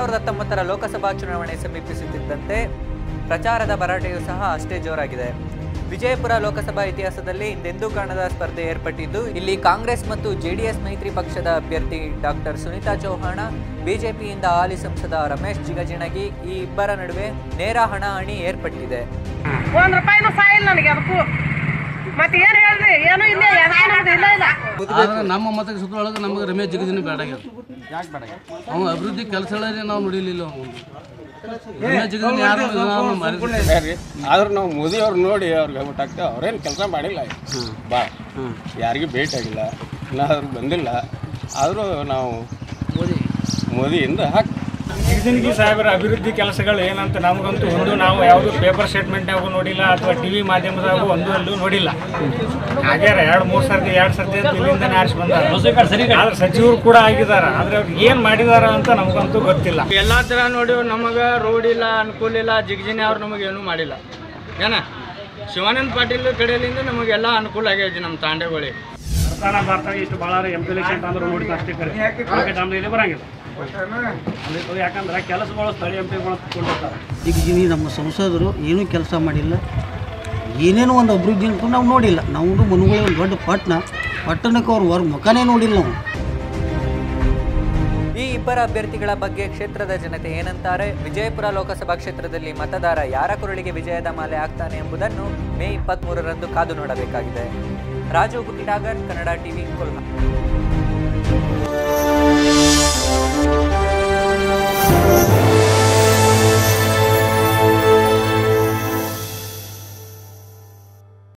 ಸಾವಿರದ ಹತ್ತೊಂಬತ್ತರ ಲೋಕಸಭಾ ಚುನಾವಣೆ ಸಮೀಪಿಸುತ್ತಿದ್ದಂತೆ ಪ್ರಚಾರದ ಭರಾಟೆಯೂ ಸಹ ಅಷ್ಟೇ ಜೋರಾಗಿದೆ ವಿಜಯಪುರ ಲೋಕಸಭಾ ಇತಿಹಾಸದಲ್ಲಿ ಹಿಂದೆಂದೂ ಕಾಣದ ಸ್ಪರ್ಧೆ ಏರ್ಪಟ್ಟಿದ್ದು ಇಲ್ಲಿ ಕಾಂಗ್ರೆಸ್ ಮತ್ತು ಜೆಡಿಎಸ್ ಮೈತ್ರಿ ಪಕ್ಷದ ಅಭ್ಯರ್ಥಿ ಡಾಕ್ಟರ್ ಸುನೀತಾ ಚೌಹಾಣ ಬಿಜೆಪಿಯಿಂದ ಹಾಲಿ ಸಂಸದ ರಮೇಶ್ ಜಿಗಜಿಣಗಿ ಈ ಇಬ್ಬರ ನಡುವೆ ನೇರ ಹಣಾಹಣಿ ಏರ್ಪಟ್ಟಿದೆ ಒಂದ್ ರೂಪಾಯಿನೂ ಸಾಯಿಲ್ಲ ನನಗೆ ಅದಕ್ಕೂ ಮತ್ತೆ ಏನ್ ಹೇಳ್ರಿ ಏನು ಇಲ್ಲ ಎದಕ್ಕೂ ನಮ್ದು ಇಲ್ಲ ಇಲ್ಲ ಆದ್ರೆ ನಮ್ಮ ಮತಕ್ಷೇತ್ರದೊಳಗೆ ನಮಗೆ ರಮೇಶ್ ಜಿಗದಿನ ಬೇಡ ಯಾಕೆ ಬೇಡ ಅವ ಅಭಿವೃದ್ಧಿ ಕೆಲಸಗಳೇ ನಾವು ನೋಡಿಲಿಲ್ಲ ಅವ್ನು ರಮೇಶ್ ಜಿಗದಿನ ಯಾರು ನಾವು ಮಾಡಿದ್ವಿ ಬೇರೆ ಆದ್ರೆ ನಾವು ಮೋದಿ ಅವ್ರು ನೋಡಿ ಅವ್ರಿಗೆ ಬಿಟ್ಟಾಗ್ತೇವೆ ಅವ್ರೇನು ಕೆಲಸ ಮಾಡಿಲ್ಲ ಬಾ ಯಾರಿಗೂ ಭೇಟಿ ಆಗಿಲ್ಲ ಇನ್ನಾದ್ರೂ ಬಂದಿಲ್ಲ ಆದರೂ ನಾವು ಮೋದಿಯಿಂದ ಹಾಕಿ ಸಿದ್ದನಿಗೆ ಸಾಹೇಬರ ಅಭಿವೃದ್ಧಿ ಕೆಲಸಗಳು ಏನಂತ ನಮಗಂತೂ ಒಂದು ನಾವು ಯಾವುದು ಪೇಪರ್ ಸ್ಟೇಟ್ಮೆಂಟ್ನಾಗೂ ನೋಡಿಲ್ಲ ಅಥವಾ ಟಿ ವಿ ಮಾಧ್ಯಮದಾಗೂ ಒಂದು ಅಲ್ಲೂ ನೋಡಿಲ್ಲ ಆಗ್ಯಾರ ಎರಡು ಮೂರು ಸರ್ತಿ ಎರಡು ಸರ್ತಿ ಅಂತ ಇಲ್ಲಿಂದ ಆರಿಸಿ ಬಂದಾರ ಆದ್ರೆ ಸಚಿವರು ಕೂಡ ಆಗಿದ್ದಾರೆ ಆದ್ರೆ ಅವ್ರು ಏನು ಮಾಡಿದಾರ ಅಂತ ನಮಗಂತೂ ಗೊತ್ತಿಲ್ಲ ಎಲ್ಲ ಥರ ನೋಡಿ ನಮಗೆ ರೋಡ್ ಇಲ್ಲ ಅನುಕೂಲ ಇಲ್ಲ ಜಿಗ್ಜಿನಿ ಅವ್ರು ನಮಗೇನು ಮಾಡಿಲ್ಲ ಏನ ಶಿವಾನಂದ ಪಾಟೀಲ್ ಕಡೆಯಿಂದ ನಮಗೆಲ್ಲ ಅನುಕೂಲ ಆಗೈತಿ ನಮ್ಮ ತಾಂಡೆಗಳಿಗೆ ಬರ್ತಾನ ಬರ್ತಾನೆ ಇಷ್ಟು ಭಾಳ ಎಂ ಪಿ ಎಲೆಕ್ಷನ್ ಅಂದ್ರೆ ನೋಡಿ ಅಷ್ಟೇ ಕರೆ ನಮ್ದು ಇಲ್ಲಿ ಬರಂಗಿಲ್ಲ ಅಲ್ಲಿ ಯಾಕಂದ್ರೆ ಕೆಲಸಗಳು ಸ್ಥಳೀಯ ಎಂ ಪಿಗಳು ಕೊಂಡಿರ್ತಾರೆ ಈಗ ಜೀವಿ ನಮ್ಮ ಸಂಸದರು ಏನೂ ಕೆಲಸ ಮಾಡಿಲ್ಲ ಏನೇನೋ ಒಂದು ಅಭಿವೃದ್ಧಿ ಅಂತೂ ನಾವು ನೋಡಿಲ್ಲ ನಾವು ಮನುಗಳ ಒಂದು ದೊಡ್ಡ ಪಟ್ಟಣ ಪಟ್ಟಣಕ್ಕೆ ಅವ್ರ ಹೊರ ಮುಖನೇ ನೋಡಿಲ್ಲ ನಾವು ಈ ಇಬ್ಬರ ಅಭ್ಯರ್ಥಿಗಳ ಬಗ್ಗೆ ಕ್ಷೇತ್ರದ ಜನತೆ ಏನಂತಾರೆ ವಿಜಯಪುರ ಲೋಕಸಭಾ ಕ್ಷೇತ್ರದಲ್ಲಿ ಮತದಾರ ಯಾರ ಕುರಳಿಗೆ ವಿಜಯದ ಮಾಲೆ ಆಗ್ತಾನೆ ಎಂಬುದನ್ನು ಮೇ ಇಪ್ಪತ್ತ್ಮೂರರಂದು ಕಾದು ನೋಡಬೇಕಾಗಿದೆ ರಾಜು ಗುಟ್ಟಿಡಾಗರ್ ಕನ್ನಡ ಟಿವಿ ಕೊಲ್ಹಾಪುರ